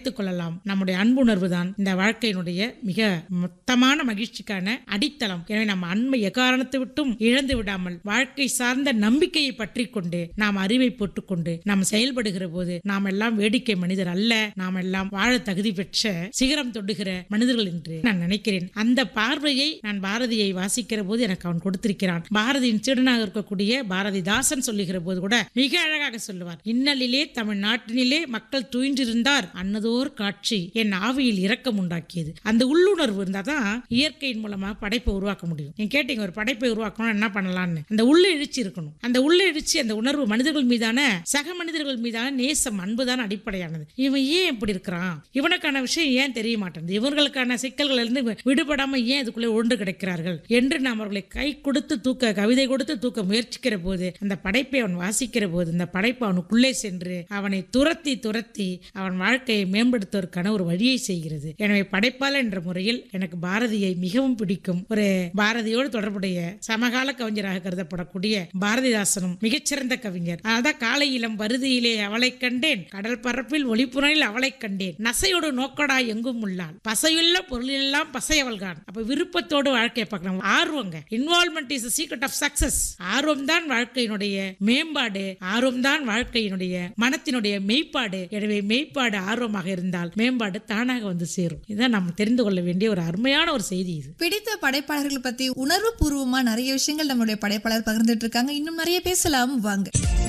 அழைத்துக் கொள்ளலாம் நம்முடைய அன்புணர்வு தான் இந்த வாழ்க்கையினுடைய மிக மொத்தமான மகிழ்ச்சிக்கான அடித்தளம் எனவே நம்ம அன்பை எக்காரணத்தை விட்டும் இழந்து விடாமல் வாழ்க்கை சார்ந்த நம்பிக்கையை பற்றி கொண்டு நாம் அறிவை போட்டுக்கொண்டு நாம் செயல்படுகிற போது நாம் எல்லாம் வேடிக்கை மனிதர் அல்ல நாம் எல்லாம் வாழ தகுதி பெற்ற சிகரம் தொடுகிற மனிதர்கள் என்று நான் நினைக்கிறேன் அந்த பார்வையை நான் பாரதியை வாசிக்கிற போது எனக்கு அவன் கொடுத்திருக்கிறான் பாரதியின் சீடனாக இருக்கக்கூடிய பாரதிதாசன் சொல்லுகிற போது கூட மிக அழகாக சொல்லுவார் இன்னலிலே தமிழ்நாட்டினிலே மக்கள் துயின்றிருந்தார் அன்னதோர் காட்சி என் ஆவியில் இரக்கம் உண்டாக்கியது அந்த உள்ளுணர்வு இருந்தா தான் இயற்கையின் மூலமா படைப்பை உருவாக்க முடியும் நீங்க கேட்டீங்க ஒரு படைப்பை உருவாக்கணும் என்ன பண்ணலாம்னு அந்த உள்ள எழுச்சி இருக்கணும் அந்த உள்ள எழுச்சி அந்த உணர்வு மனிதர்கள் மீதான சக மனிதர்கள் மீதான நேசம் அன்புதான் அடிப்படையானது இவன் ஏன் இப்படி இருக்கிறான் இவனுக்கான விஷயம் ஏன் தெரிய மாட்டேங்குது இவர்களுக்கான சிக்கல்கள் இருந்து வி- விடுபடாம ஏன் இதுக்குள்ளே ஒன்று கிடைக்கிறார்கள் என்று நாம் அவர்களை கை கொடுத்து தூக்க கவிதை கொடுத்து தூக்க முயற்சிக்கிற போது அந்த படைப்பை அவன் வாசிக்கிற போது இந்த படைப்பு அவனுக்குள்ளே சென்று அவனை துரத்தி துரத்தி அவன் வாழ்க்கையை மேம்படுத்துவதற்கான ஒரு வழியை செய்கிறது எனவே படைப்பாளர் என்ற முறையில் எனக்கு பாரதியை மிகவும் பிடிக்கும் ஒரு பாரதியோடு தொடர்புடைய சமகால கவிஞராக கருதப்படக்கூடிய பாரதிதாசனும் மிகச்சிறந்த கவிஞர் அதான் காலை இளம் வருதியிலே அவளை கண்டேன் கடல் பரப்பில் ஒளிப்புறனில் அவளை கண்டேன் நசையோடு நோக்கடா எங்கும் உள்ளாள் பசையுள்ள பொருளெல்லாம் பசையவள்கான் அப்ப விருப்பத்தோடு வாழ்க்கையை பார்க்கணும் ஆர்வங்க involvement is secret of success ஆர்வம் தான் வாழ்க்கையினுடைய மேம்பாடு ஆர்வம் தான் வாழ்க்கையினுடைய மனத்தினுடைய மெய்ப்பாடு எனவே மெய்ப்பாடு ஆர்வமாக இருந்தால் மேம்பாடு தானாக வந்து சேரும் இதுதான் நாம் தெரிந்து கொள்ள வேண்டிய ஒரு அருமையான ஒரு செய்தி இது பிடித்த படைப்பாளர்கள் பத்தி உணர்வு பூர்வமா நிறைய விஷயங்கள் நம்மளுடைய படைப்பாளர் பகிர்ந்துட்டு இருக்காங்க இன்னும் நிறைய பேசலாம் வாங்க